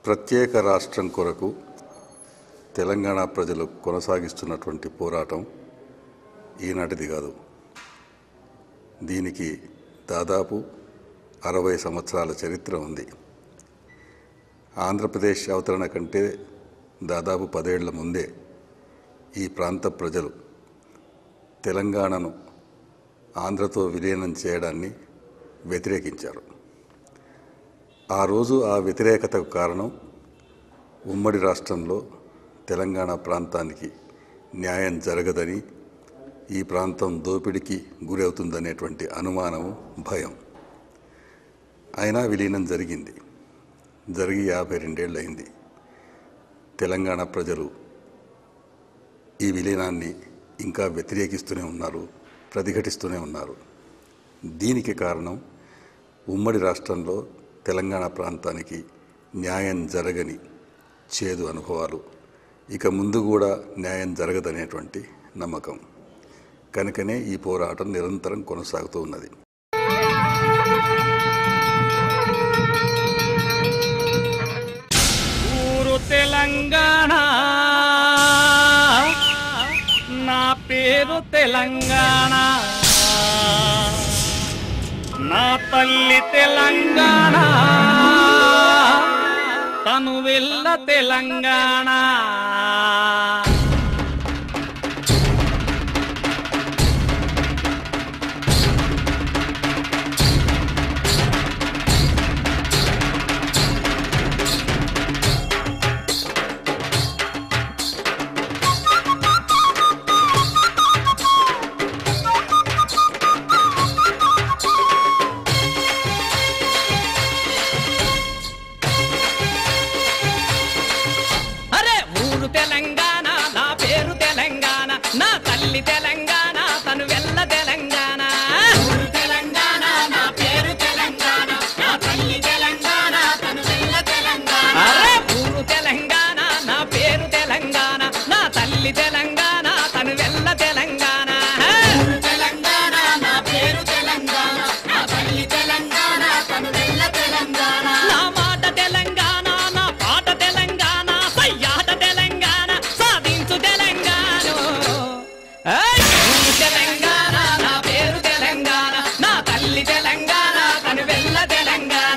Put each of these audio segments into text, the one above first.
ప్రత్యేక రాష్ట్రం కొరకు తెలంగాణ ప్రజలు కొనసాగిస్తున్నటువంటి పోరాటం ఈనాటిది కాదు దీనికి దాదాపు అరవై సంవత్సరాల చరిత్ర ఉంది ఆంధ్రప్రదేశ్ అవతరణ కంటే దాదాపు పదేళ్ల ముందే ఈ ప్రాంత ప్రజలు తెలంగాణను ఆంధ్రతో విలీనం చేయడాన్ని వ్యతిరేకించారు ఆ రోజు ఆ వ్యతిరేకతకు కారణం ఉమ్మడి రాష్ట్రంలో తెలంగాణ ప్రాంతానికి న్యాయం జరగదని ఈ ప్రాంతం దోపిడీకి గురవుతుందనేటువంటి అనుమానము భయం అయినా విలీనం జరిగింది జరిగి యాభై రెండేళ్ళు అయింది తెలంగాణ ప్రజలు ఈ విలీనాన్ని ఇంకా వ్యతిరేకిస్తూనే ఉన్నారు ప్రతిఘటిస్తూనే ఉన్నారు దీనికి కారణం ఉమ్మడి రాష్ట్రంలో తెలంగాణ ప్రాంతానికి న్యాయం జరగని చేదు అనుభవాలు ఇక ముందు కూడా న్యాయం జరగదనేటువంటి నమ్మకం కనుకనే ఈ పోరాటం నిరంతరం కొనసాగుతూ ఉన్నది ఊరు తెలంగాణ నా పేరు తెలంగాణ నా తల్లి తెలంగాణ తను వెళ్ళ తెలంగాణ అరే ఊరు తెలంగాణ నా పేరు తెలంగాణ నా తల్లి తెలంగాణ తను వెళ్ళ తెలంగాణ ఊరు తెలంగాణ నా పేరు తెలంగాణ నా తల్లి తెలంగాణ తను వెళ్ళ తెలంగాణ అరే ఊరు తెలంగాణ నా పేరు తెలంగాణ నా తల్లి తెలంగాణ తను వెళ్ళ తెలంగాణ ఊరు తెలంగాణ నా పేరు తెలంగాణ నా తల్లి తెలంగాణ తను వెళ్ళ తెలంగాణ నా మాట తెలంగాణ నా పాట తెలంగాణ సయ్యాట తెలంగాణ సాధించు తెలంగాణ ఏయ్! ఊరు తెలంగాణ నా పేరు తెలంగాణ నా తల్లి తెలంగాణ తను వెళ్ళ తెలంగాణ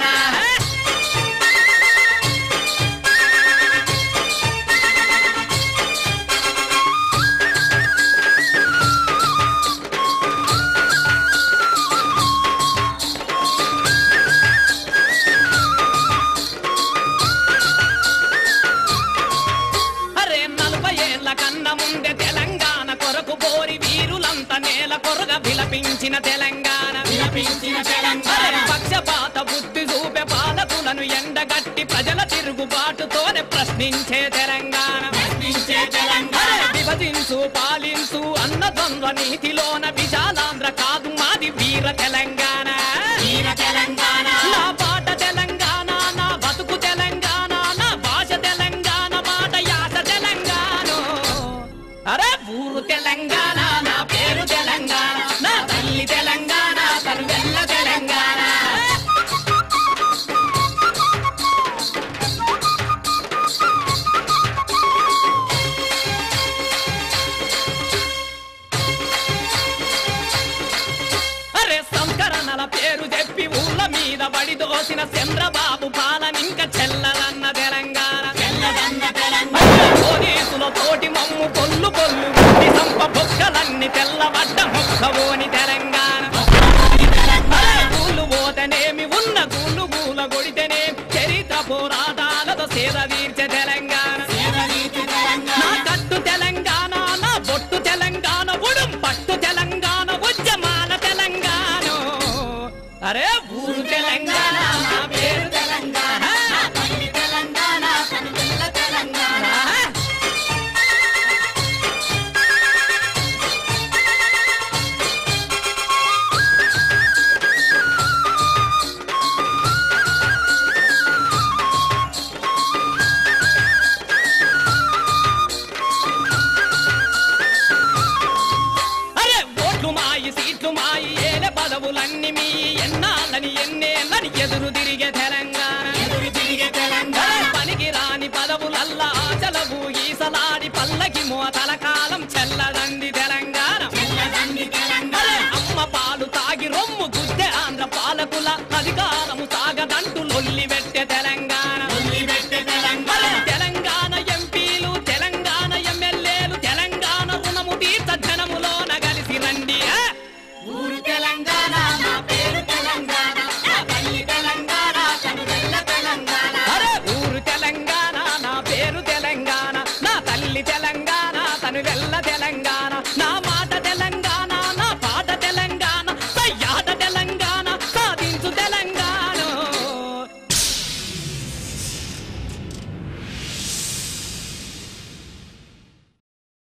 అరే నలభై ఏళ్ల కన్నా ముందే తెలంగాణ కొరకు బోరి వీరులంతా నేల కొరగ విలపించిన తెలంగాణ విలపించిన తెలంగాణ పక్షపాత బుద్ధి చూపే పాలకులను ఎండగట్టి ప్రజల తిరుగుబాటుతోనే ప్రశ్నించే తెలంగాణ ప్రశ్నించే తెలంగాణ విభజించు పాలించు అన్న ద్వంద్వ నీతిలోన విశాలాంధ్ర కాదు మాది వీర తెలంగాణ